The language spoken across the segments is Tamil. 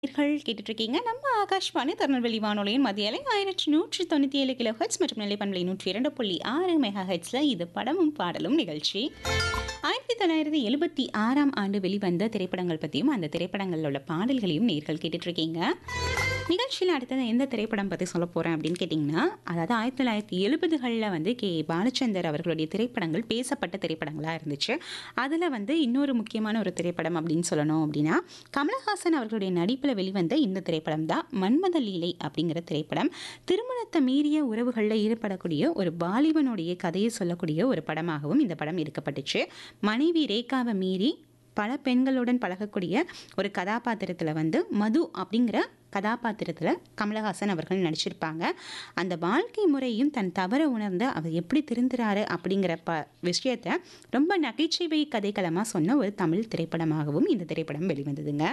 நேயர்கள் கேட்டுட்டு இருக்கீங்க நம்ம ஆகாஷ்வாணி திருநெல்வேலி வானொலியின் மத்திய அலை ஆயிரத்தி நூற்றி தொண்ணூற்றி ஏழு கிலோ ஹெட்ஸ் மற்றும் நிலைப்பண்பலை நூற்றி இரண்டு புள்ளி ஆறு மெகா ஹெட்ஸில் இது படமும் பாடலும் நிகழ்ச்சி ஆயிரத்தி தொள்ளாயிரத்தி எழுபத்தி ஆறாம் ஆண்டு வெளிவந்த திரைப்படங்கள் பற்றியும் அந்த திரைப்படங்களில் உள்ள பாடல்களையும் நேர்கள் கேட்டுட்டு இருக்கீங்க நிகழ்ச்சியில் அடுத்தது எந்த திரைப்படம் பற்றி சொல்ல போகிறேன் அப்படின்னு கேட்டிங்கன்னா அதாவது ஆயிரத்தி தொள்ளாயிரத்தி எழுபதுகளில் வந்து கே பாலச்சந்தர் அவர்களுடைய திரைப்படங்கள் பேசப்பட்ட திரைப்படங்களாக இருந்துச்சு அதில் வந்து இன்னொரு முக்கியமான ஒரு திரைப்படம் அப்படின்னு சொல்லணும் அப்படின்னா கமலஹாசன் அவர்களுடைய நடிப்பில் வெளிவந்த இந்த திரைப்படம் தான் மன்மத லீலை அப்படிங்கிற திரைப்படம் திருமணத்தை மீறிய உறவுகளில் ஈடுபடக்கூடிய ஒரு பாலிவனுடைய கதையை சொல்லக்கூடிய ஒரு படமாகவும் இந்த படம் எடுக்கப்பட்டுச்சு மனைவி ரேகாவை மீறி பல பெண்களுடன் பழகக்கூடிய ஒரு கதாபாத்திரத்தில் வந்து மது அப்படிங்கிற கதாபாத்திரத்தில் கமலஹாசன் அவர்கள் நடிச்சிருப்பாங்க அந்த வாழ்க்கை முறையும் தன் தவற உணர்ந்து அவர் எப்படி திருந்துறாரு அப்படிங்கிற ப விஷயத்த ரொம்ப நகைச்சுவை கதைக்களமாக சொன்ன ஒரு தமிழ் திரைப்படமாகவும் இந்த திரைப்படம் வெளிவந்ததுங்க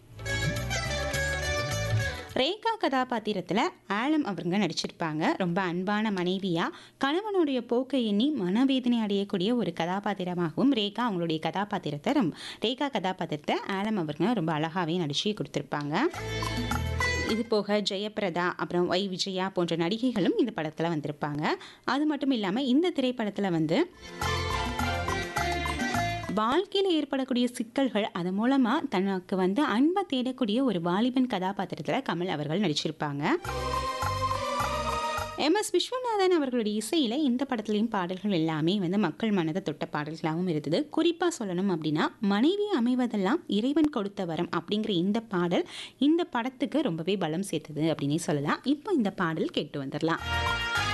ரேகா கதாபாத்திரத்தில் ஆலம் அவங்க நடிச்சிருப்பாங்க ரொம்ப அன்பான மனைவியாக கணவனுடைய போக்கை எண்ணி மனவேதனை அடையக்கூடிய ஒரு கதாபாத்திரமாகவும் ரேகா அவங்களுடைய கதாபாத்திரத்தை ரொம்ப ரேகா கதாபாத்திரத்தை ஆலம் அவங்க ரொம்ப அழகாகவே நடிச்சு கொடுத்துருப்பாங்க இது போக ஜெயபிரதா அப்புறம் ஒய் விஜயா போன்ற நடிகைகளும் இந்த படத்தில் வந்திருப்பாங்க அது மட்டும் இல்லாமல் இந்த திரைப்படத்தில் வந்து வாழ்க்கையில் ஏற்படக்கூடிய சிக்கல்கள் அது மூலமாக தனக்கு வந்து அன்பை தேடக்கூடிய ஒரு வாலிபன் கதாபாத்திரத்தில் கமல் அவர்கள் நடிச்சிருப்பாங்க எம் எஸ் விஸ்வநாதன் அவர்களுடைய இசையில் இந்த படத்துலேயும் பாடல்கள் எல்லாமே வந்து மக்கள் மனதை தொட்ட பாடல்களாகவும் இருந்தது குறிப்பாக சொல்லணும் அப்படின்னா மனைவி அமைவதெல்லாம் இறைவன் கொடுத்த வரம் அப்படிங்கிற இந்த பாடல் இந்த படத்துக்கு ரொம்பவே பலம் சேர்த்தது அப்படின்னே சொல்லலாம் இப்போ இந்த பாடல் கேட்டு வந்துடலாம்